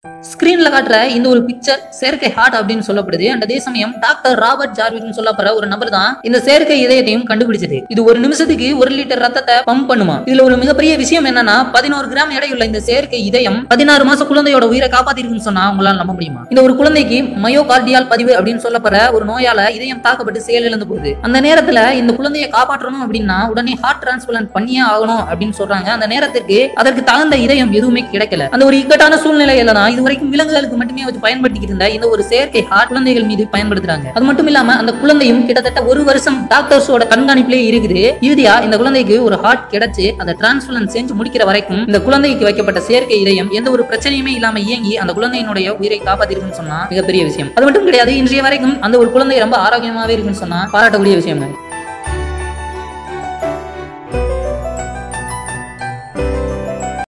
ஸ்கிரீன்ல காட்டுற இந்த ஒரு பிக்சர் செயற்கை ஹார்ட் அப்படின்னு சொல்லப்படுது அந்த அதே சமயம் டாக்டர் ராபர்ட் ஜார்வின் சொல்லப்படுற ஒரு நபர் தான் இந்த செயற்கை இதயத்தையும் கண்டுபிடிச்சது இது ஒரு நிமிஷத்துக்கு ஒரு லிட்டர் ரத்தத்தை பம்ப் பண்ணுமா இதுல ஒரு மிகப்பெரிய விஷயம் என்னன்னா பதினோரு கிராம் எடையுள்ள இந்த செயற்கை இதயம் பதினாறு மாச குழந்தையோட உயிரை காப்பாத்திருக்குன்னு சொன்னா உங்களால நம்ப முடியுமா இந்த ஒரு குழந்தைக்கு மயோகார்டியால் பதிவு அப்படின்னு சொல்லப்படுற ஒரு நோயால இதயம் தாக்கப்பட்டு செயலிழந்து போகுது அந்த நேரத்துல இந்த குழந்தையை காப்பாற்றணும் அப்படின்னா உடனே ஹார்ட் டிரான்ஸ்பிளான்ட் பண்ணியே ஆகணும் அப்படின்னு சொல்றாங்க அந்த நேரத்திற்கு அதற்கு தகுந்த இதயம் எதுவுமே கிடைக்கல அந்த ஒரு இக்கட்டான சூழ்நிலையில தான் இது வரைக்கும் விலங்குகளுக்கு மட்டுமே வச்சு பயன்படுத்திக்கிட்டு இருந்த இந்த ஒரு செயற்கை ஹார்ட் குழந்தைகள் மீது பயன்படுத்துறாங்க அது மட்டும் இல்லாம அந்த குழந்தையும் கிட்டத்தட்ட ஒரு வருஷம் டாக்டர்ஸோட கண்காணிப்பிலே இருக்குது இறுதியா இந்த குழந்தைக்கு ஒரு ஹார்ட் கிடைச்சு அந்த டிரான்ஸ்பிளான்ட் செஞ்சு முடிக்கிற வரைக்கும் இந்த குழந்தைக்கு வைக்கப்பட்ட செயற்கை இதயம் எந்த ஒரு பிரச்சனையுமே இல்லாம இயங்கி அந்த குழந்தையினுடைய உயிரை காப்பாத்திருக்குன்னு சொன்னா மிகப்பெரிய விஷயம் அது மட்டும் கிடையாது இன்றைய வரைக்கும் அந்த ஒரு குழந்தை ரொம்ப ஆரோக்கியமாவே இருக்குன்னு சொன்னா பாராட்டக்கூடிய விஷயம்